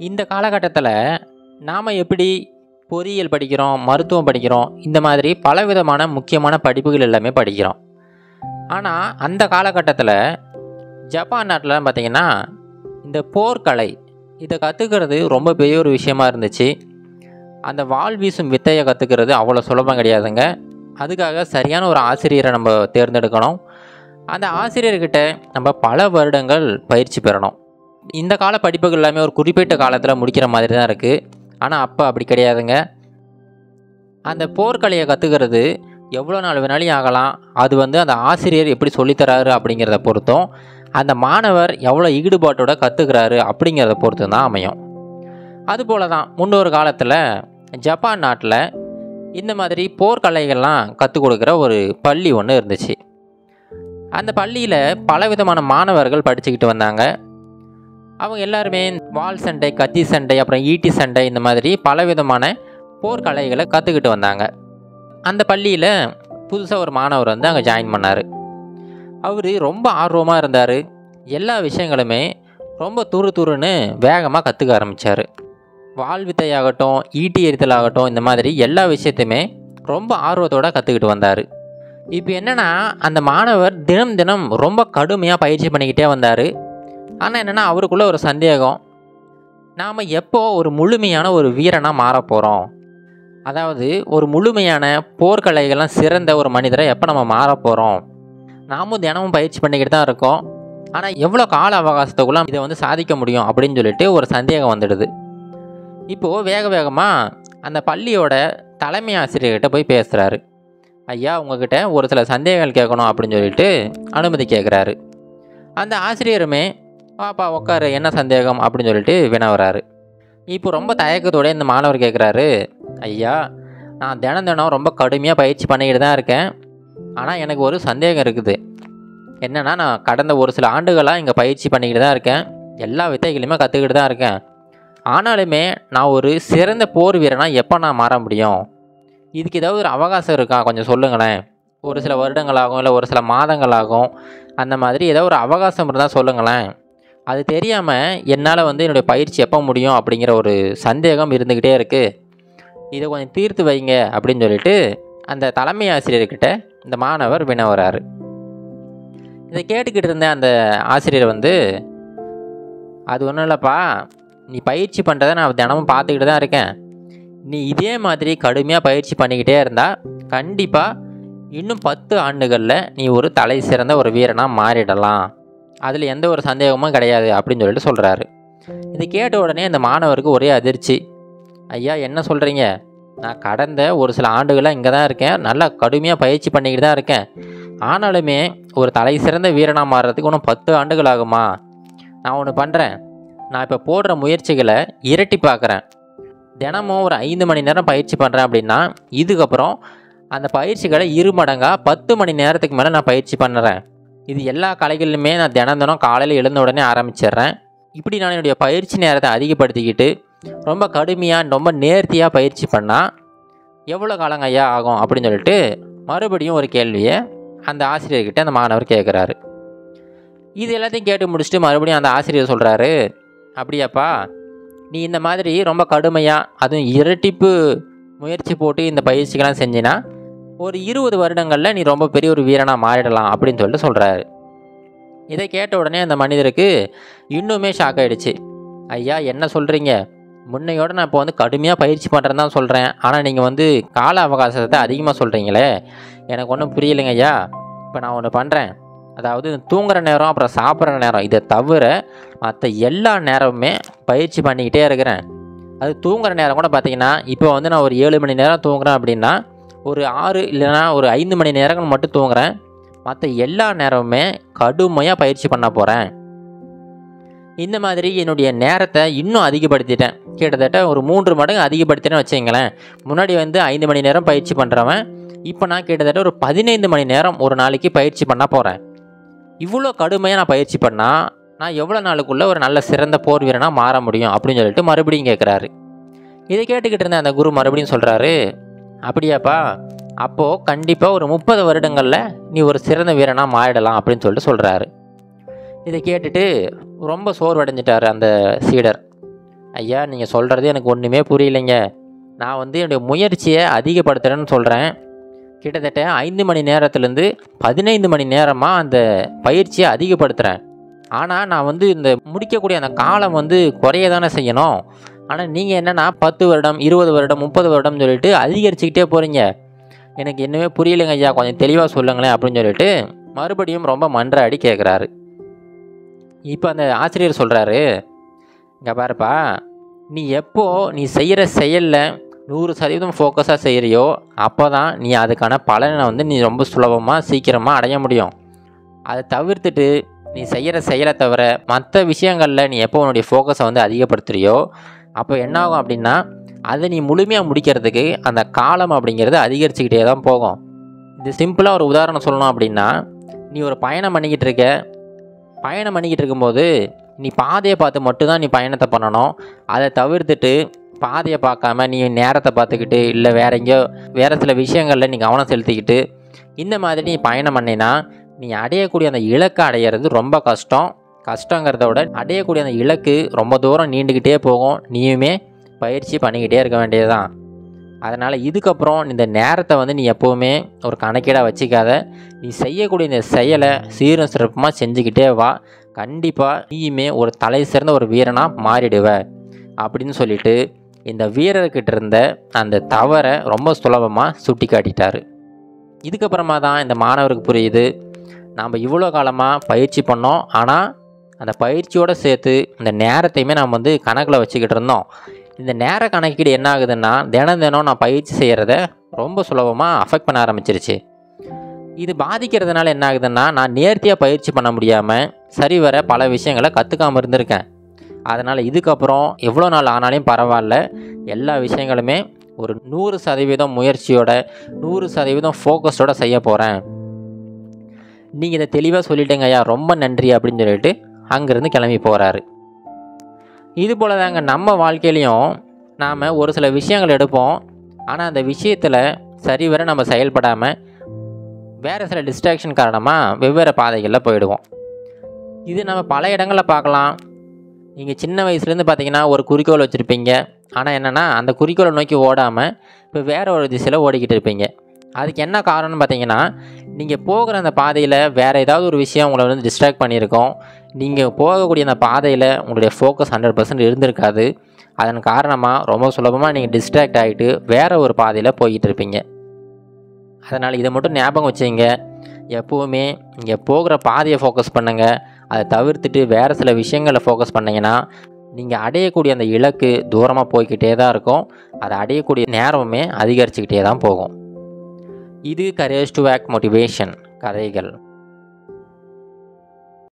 இந்த காலகட்டத்தில் நாம் எப்படி பொறியியல் படிக்கிறோம் மருத்துவம் படிக்கிறோம் இந்த மாதிரி பலவிதமான முக்கியமான படிப்புகள் எல்லாமே படிக்கிறோம் ஆனால் அந்த காலகட்டத்தில் ஜப்பான் நாட்டில் பார்த்திங்கன்னா இந்த போர்க்கலை இதை கற்றுக்கிறது ரொம்ப பெரிய ஒரு விஷயமா இருந்துச்சு அந்த வாள் வீசும் வித்தையை கற்றுக்கிறது அவ்வளோ சுலபம் கிடையாதுங்க அதுக்காக சரியான ஒரு ஆசிரியரை நம்ம தேர்ந்தெடுக்கணும் அந்த ஆசிரியர்கிட்ட நம்ம பல வருடங்கள் பயிற்சி பெறணும் இந்த கால படிப்புகள் எல்லாமே ஒரு குறிப்பிட்ட காலத்தில் முடிக்கிற மாதிரி தான் இருக்குது ஆனால் அப்போ அப்படி கிடையாதுங்க அந்த போர்க்கலையை கற்றுக்கிறது எவ்வளோ நாள் வேணாலும் ஆகலாம் அது வந்து அந்த ஆசிரியர் எப்படி சொல்லித்தராரு அப்படிங்கிறத பொறுத்தும் அந்த மாணவர் எவ்வளோ ஈடுபாட்டோட கற்றுக்கிறாரு அப்படிங்கிறத பொறுத்து தான் அமையும் அதுபோல தான் முன்னொரு காலத்தில் ஜப்பான் நாட்டில் இந்த மாதிரி போர்க்கலைகள்லாம் கற்றுக் கொடுக்குற ஒரு பள்ளி ஒன்று இருந்துச்சு அந்த பள்ளியில் பலவிதமான மாணவர்கள் படிச்சுக்கிட்டு வந்தாங்க அவங்க எல்லாருமே வால் சண்டை கத்தி சண்டை அப்புறம் ஈட்டி சண்டை இந்த மாதிரி பலவிதமான போர்க்கலைகளை கற்றுக்கிட்டு வந்தாங்க அந்த பள்ளியில் புதுசாக ஒரு மாணவர் வந்து அங்கே ஜாயின் பண்ணார் அவர் ரொம்ப ஆர்வமாக இருந்தார் எல்லா விஷயங்களுமே ரொம்ப துரு துருன்னு வேகமாக கற்றுக்க ஆரம்பித்தார் வால் வித்தையாகட்டும் ஈட்டி எரித்தல் ஆகட்டும் இந்த மாதிரி எல்லா விஷயத்தையுமே ரொம்ப ஆர்வத்தோடு கற்றுக்கிட்டு வந்தார் இப்போ என்னென்னா அந்த மாணவர் தினம் தினம் ரொம்ப கடுமையாக பயிற்சி பண்ணிக்கிட்டே வந்தார் ஆனால் என்னென்னா அவருக்குள்ள ஒரு சந்தேகம் நாம் எப்போ ஒரு முழுமையான ஒரு வீரனாக மாற போகிறோம் அதாவது ஒரு முழுமையான போர்க்கலைகள்லாம் சிறந்த ஒரு மனிதரை எப்போ நம்ம மாற போகிறோம் நாமும் தினமும் பயிற்சி பண்ணிக்கிட்டு தான் இருக்கோம் ஆனால் எவ்வளோ கால அவகாசத்துக்குள்ள இதை வந்து சாதிக்க முடியும் அப்படின்னு சொல்லிட்டு ஒரு சந்தேகம் வந்துடுது இப்போது வேக வேகமாக அந்த பள்ளியோட தலைமை ஆசிரியர்கிட்ட போய் பேசுகிறாரு ஐயா உங்ககிட்ட ஒரு சில சந்தேகங்கள் கேட்கணும் அப்படின்னு சொல்லிட்டு அனுமதி கேட்குறாரு அந்த ஆசிரியருமே பாப்பா உட்காரு என்ன சந்தேகம் அப்படின்னு சொல்லிட்டு வினவுறாரு இப்போ ரொம்ப தயக்கத்தோட இந்த மாணவர் கேட்குறாரு ஐயா நான் தினம் தினம் ரொம்ப கடுமையாக பயிற்சி பண்ணிக்கிட்டு தான் இருக்கேன் ஆனால் எனக்கு ஒரு சந்தேகம் இருக்குது என்னென்னா நான் கடந்த ஒரு சில ஆண்டுகளாக இங்கே பயிற்சி பண்ணிக்கிட்டு தான் இருக்கேன் எல்லா வித்தைகளையுமே கற்றுக்கிட்டு தான் இருக்கேன் ஆனாலுமே நான் ஒரு சிறந்த போர் வீரனாக எப்போ நான் மாற முடியும் இதுக்கு ஏதாவது ஒரு அவகாசம் இருக்கா கொஞ்சம் சொல்லுங்களேன் ஒரு சில வருடங்களாகும் இல்லை ஒரு சில மாதங்களாகும் அந்த மாதிரி ஏதோ ஒரு அவகாசம் இருந்தால் சொல்லுங்களேன் அது தெரியாமல் என்னால் வந்து என்னுடைய பயிற்சி எப்போ முடியும் அப்படிங்கிற ஒரு சந்தேகம் இருந்துக்கிட்டே இருக்குது இதை கொஞ்சம் தீர்த்து வைங்க அப்படின்னு சொல்லிட்டு அந்த தலைமை ஆசிரியர்கிட்ட இந்த மாணவர் வினவுறாரு இதை கேட்டுக்கிட்டு இருந்த அந்த ஆசிரியர் வந்து அது ஒன்றும் இல்லைப்பா நீ பயிற்சி பண்ணுறதை நான் தினமும் பார்த்துக்கிட்டு தான் இருக்கேன் நீ இதே மாதிரி கடுமையாக பயிற்சி பண்ணிக்கிட்டே இருந்தால் கண்டிப்பாக இன்னும் பத்து ஆண்டுகளில் நீ ஒரு தலை சிறந்த ஒரு வீரனாக மாறிடலாம் அதில் எந்த ஒரு சந்தேகமும் கிடையாது அப்படின்னு சொல்லிட்டு சொல்கிறாரு இது கேட்ட உடனே இந்த மாணவருக்கு ஒரே அதிர்ச்சி ஐயா என்ன சொல்கிறீங்க நான் கடந்த ஒரு சில ஆண்டுகளாக இங்கே தான் இருக்கேன் நல்லா கடுமையாக பயிற்சி பண்ணிக்கிட்டு தான் இருக்கேன் ஆனாலுமே ஒரு தலை சிறந்த வீரனாக மாறுறதுக்கு இன்னும் பத்து ஆண்டுகள் ஆகுமா நான் ஒன்று பண்ணுறேன் நான் இப்போ போடுற முயற்சிகளை இரட்டி பார்க்குறேன் தினமும் ஒரு ஐந்து மணி நேரம் பயிற்சி பண்ணுறேன் அப்படின்னா இதுக்கப்புறம் அந்த பயிற்சிகளை இரு மடங்காக பத்து மணி நேரத்துக்கு மேலே நான் பயிற்சி பண்ணுறேன் இது எல்லா கலைகளிலுமே நான் தினம் தினம் காலையில் எழுந்த உடனே ஆரம்பிச்சிடுறேன் இப்படி நான் என்னுடைய பயிற்சி நேரத்தை அதிகப்படுத்திக்கிட்டு ரொம்ப கடுமையாக ரொம்ப நேர்த்தியாக பயிற்சி பண்ணால் எவ்வளோ காலங்க ஐயா ஆகும் அப்படின்னு சொல்லிட்டு மறுபடியும் ஒரு கேள்வியை அந்த ஆசிரியர்கிட்ட அந்த மாணவர் கேட்குறாரு இது எல்லாத்தையும் கேட்டு முடிச்சுட்டு மறுபடியும் அந்த ஆசிரியர் சொல்கிறாரு அப்படியாப்பா நீ இந்த மாதிரி ரொம்ப கடுமையாக அதுவும் இரட்டிப்பு முயற்சி போட்டு இந்த பயிற்சிகள்லாம் செஞ்சினா ஒரு இருபது வருடங்களில் நீ ரொம்ப பெரிய ஒரு வீரனாக மாறிடலாம் அப்படின்னு சொல்லிட்டு சொல்கிறாரு இதை கேட்ட உடனே அந்த மனிதருக்கு இன்னுமே ஷாக் ஆகிடுச்சு ஐயா என்ன சொல்கிறீங்க முன்னையோட நான் இப்போ வந்து கடுமையாக பயிற்சி பண்ணுறேன்னு தான் சொல்கிறேன் ஆனால் நீங்கள் வந்து கால அவகாசத்தை அதிகமாக சொல்கிறீங்களே எனக்கு ஒன்றும் புரியலைங்க ஐயா இப்போ நான் ஒன்று பண்ணுறேன் அதாவது தூங்குற நேரம் அப்புறம் சாப்பிட்ற நேரம் இதை தவிர மற்ற எல்லா நேரமுமே பயிற்சி பண்ணிக்கிட்டே இருக்கிறேன் அது தூங்குற நேரம் கூட பார்த்தீங்கன்னா இப்போ வந்து நான் ஒரு ஏழு மணி நேரம் தூங்குறேன் அப்படின்னா ஒரு ஆறு இல்லைன்னா ஒரு ஐந்து மணி நேரங்கள் மட்டும் தூங்குறேன் மற்ற எல்லா நேரமுமே கடுமையாக பயிற்சி பண்ண போகிறேன் இந்த மாதிரி என்னுடைய நேரத்தை இன்னும் அதிகப்படுத்திட்டேன் கிட்டத்தட்ட ஒரு மூன்று மடங்கு அதிகப்படுத்தினேன்னு வச்சுங்களேன் முன்னாடி வந்து ஐந்து மணி நேரம் பயிற்சி பண்ணுறவன் இப்போ நான் கிட்டத்தட்ட ஒரு பதினைந்து மணி நேரம் ஒரு நாளைக்கு பயிற்சி பண்ண போகிறேன் இவ்வளோ கடுமையாக நான் பயிற்சி பண்ணால் நான் எவ்வளோ நாளுக்குள்ளே ஒரு நல்ல சிறந்த போர் வீரனாக மாற முடியும் அப்படின்னு சொல்லிட்டு மறுபடியும் கேட்குறாரு இதை கேட்டுக்கிட்டு இருந்த அந்த குரு மறுபடியும் சொல்கிறாரு அப்படியாப்பா அப்போது கண்டிப்பாக ஒரு முப்பது வருடங்களில் நீ ஒரு சிறந்த வீரனாக மாறிடலாம் அப்படின்னு சொல்லிட்டு சொல்கிறாரு இதை கேட்டுட்டு ரொம்ப சோர்வடைஞ்சிட்டார் அந்த சீடர் ஐயா நீங்கள் சொல்கிறது எனக்கு ஒன்றுமே புரியலைங்க நான் வந்து என்னுடைய முயற்சியை அதிகப்படுத்துகிறேன்னு சொல்கிறேன் கிட்டத்தட்ட ஐந்து மணி நேரத்துலேருந்து பதினைந்து மணி நேரமாக அந்த பயிற்சியை அதிகப்படுத்துகிறேன் ஆனால் நான் வந்து இந்த முடிக்கக்கூடிய அந்த காலம் வந்து குறைய தானே செய்யணும் ஆனால் நீங்கள் என்னென்னா பத்து வருடம் இருபது வருடம் முப்பது வருடம் சொல்லிட்டு அதிகரிச்சுக்கிட்டே போகிறீங்க எனக்கு என்னவே புரியலைங்க ஐயா கொஞ்சம் தெளிவாக சொல்லுங்களேன் அப்படின்னு சொல்லிட்டு மறுபடியும் ரொம்ப மன்றாடி கேட்குறாரு இப்போ அந்த ஆசிரியர் சொல்கிறாரு இங்கே பாருப்பா நீ எப்போ நீ செய்கிற செயலில் நூறு சதவீதம் ஃபோக்கஸாக செய்கிறியோ அப்போ தான் நீ அதுக்கான பலனை வந்து நீ ரொம்ப சுலபமாக சீக்கிரமாக அடைய முடியும் அதை தவிர்த்துட்டு நீ செய்கிற செயலை தவிர மற்ற விஷயங்களில் நீ எப்போ உன்னுடைய ஃபோக்கஸை வந்து அதிகப்படுத்துறியோ அப்போ என்ன ஆகும் அப்படின்னா அதை நீ முழுமையாக முடிக்கிறதுக்கு அந்த காலம் அப்படிங்கிறது அதிகரிச்சுக்கிட்டே தான் போகும் இது சிம்பிளாக ஒரு உதாரணம் சொல்லணும் அப்படின்னா நீ ஒரு பயணம் பண்ணிக்கிட்டு இருக்க பயணம் பண்ணிக்கிட்டு இருக்கும்போது நீ பாதையை பார்த்து மட்டும்தான் நீ பயணத்தை பண்ணணும் அதை தவிர்த்துட்டு பாதையை பார்க்காம நீ நேரத்தை பார்த்துக்கிட்டு இல்லை வேற எங்கேயோ வேறு சில விஷயங்களில் நீ கவனம் செலுத்திக்கிட்டு இந்த மாதிரி நீ பயணம் பண்ணினா நீ அடையக்கூடிய அந்த இலக்கை அடையிறது ரொம்ப கஷ்டம் கஷ்டங்கிறத விட அடையக்கூடிய அந்த இலக்கு ரொம்ப தூரம் நீண்டுக்கிட்டே போகும் நீயுமே பயிற்சி பண்ணிக்கிட்டே இருக்க வேண்டியதுதான் அதனால் இதுக்கப்புறம் இந்த நேரத்தை வந்து நீ எப்போவுமே ஒரு கணக்கீடாக வச்சுக்காத நீ செய்யக்கூடிய இந்த செயலை சீரும் சிறப்புமாக செஞ்சுக்கிட்டே வா கண்டிப்பாக நீயுமே ஒரு தலை சிறந்த ஒரு வீரனாக மாறிடுவ அப்படின்னு சொல்லிட்டு இந்த வீரர்கிட்ட இருந்த அந்த தவறை ரொம்ப சுலபமாக சுட்டி காட்டிட்டாரு இதுக்கப்புறமா தான் இந்த மாணவருக்கு புரியுது நாம் இவ்வளோ காலமாக பயிற்சி பண்ணோம் ஆனால் அந்த பயிற்சியோடு சேர்த்து இந்த நேரத்தையுமே நாம் வந்து கணக்கில் வச்சுக்கிட்டு இருந்தோம் இந்த நேர கணக்கீடு என்ன ஆகுதுன்னா தினம் தினம் நான் பயிற்சி செய்கிறத ரொம்ப சுலபமாக அஃபெக்ட் பண்ண ஆரம்பிச்சிருச்சு இது பாதிக்கிறதுனால என்ன ஆகுதுன்னா நான் நேர்த்தியாக பயிற்சி பண்ண முடியாமல் சரிவர பல விஷயங்களை கற்றுக்காமல் இருந்திருக்கேன் அதனால் இதுக்கப்புறம் எவ்வளோ நாள் ஆனாலும் பரவாயில்ல எல்லா விஷயங்களுமே ஒரு நூறு சதவீதம் முயற்சியோட நூறு சதவீதம் ஃபோக்கஸோட செய்ய போகிறேன் நீங்கள் இதை தெளிவாக சொல்லிட்டேங்க ஐயா ரொம்ப நன்றி அப்படின்னு சொல்லிட்டு அங்கேருந்து கிளம்பி போகிறாரு இது போல் தாங்க நம்ம வாழ்க்கையிலையும் நாம் ஒரு சில விஷயங்கள் எடுப்போம் ஆனால் அந்த விஷயத்தில் சரிவர நம்ம செயல்படாமல் வேறு சில டிஸ்ட்ராக்ஷன் காரணமாக வெவ்வேறு பாதைகளில் போயிடுவோம் இது நம்ம பல இடங்களில் பார்க்கலாம் நீங்கள் சின்ன வயசுலேருந்து பார்த்தீங்கன்னா ஒரு குறிக்கோள் வச்சுருப்பீங்க ஆனால் என்னென்னா அந்த குறிக்கோளை நோக்கி ஓடாமல் இப்போ வேறு ஒரு திசையில் ஓடிக்கிட்டு இருப்பீங்க அதுக்கு என்ன காரணம்னு பார்த்தீங்கன்னா நீங்கள் போகிற அந்த பாதையில் வேறு ஏதாவது ஒரு விஷயம் உங்களை வந்து டிஸ்ட்ராக்ட் பண்ணியிருக்கோம் நீங்கள் போகக்கூடிய அந்த பாதையில் உங்களுடைய ஃபோக்கஸ் ஹண்ட்ரட் பர்சன்ட் இருந்திருக்காது அதன் காரணமாக ரொம்ப சுலபமாக நீங்கள் டிஸ்ட்ராக்ட் ஆகிட்டு வேறு ஒரு பாதையில் போய்கிட்டு இருப்பீங்க அதனால் இதை மட்டும் ஞாபகம் வச்சுங்க எப்போவுமே நீங்கள் போகிற பாதையை ஃபோக்கஸ் பண்ணுங்கள் அதை தவிர்த்துட்டு வேறு சில விஷயங்களை ஃபோக்கஸ் பண்ணிங்கன்னா நீங்கள் அடையக்கூடிய அந்த இலக்கு தூரமாக போய்கிட்டே தான் இருக்கும் அதை அடையக்கூடிய நேரமுமே அதிகரிச்சுக்கிட்டே தான் போகும் இது கரேஜ் டு ஆக்ட் மோட்டிவேஷன் கதைகள்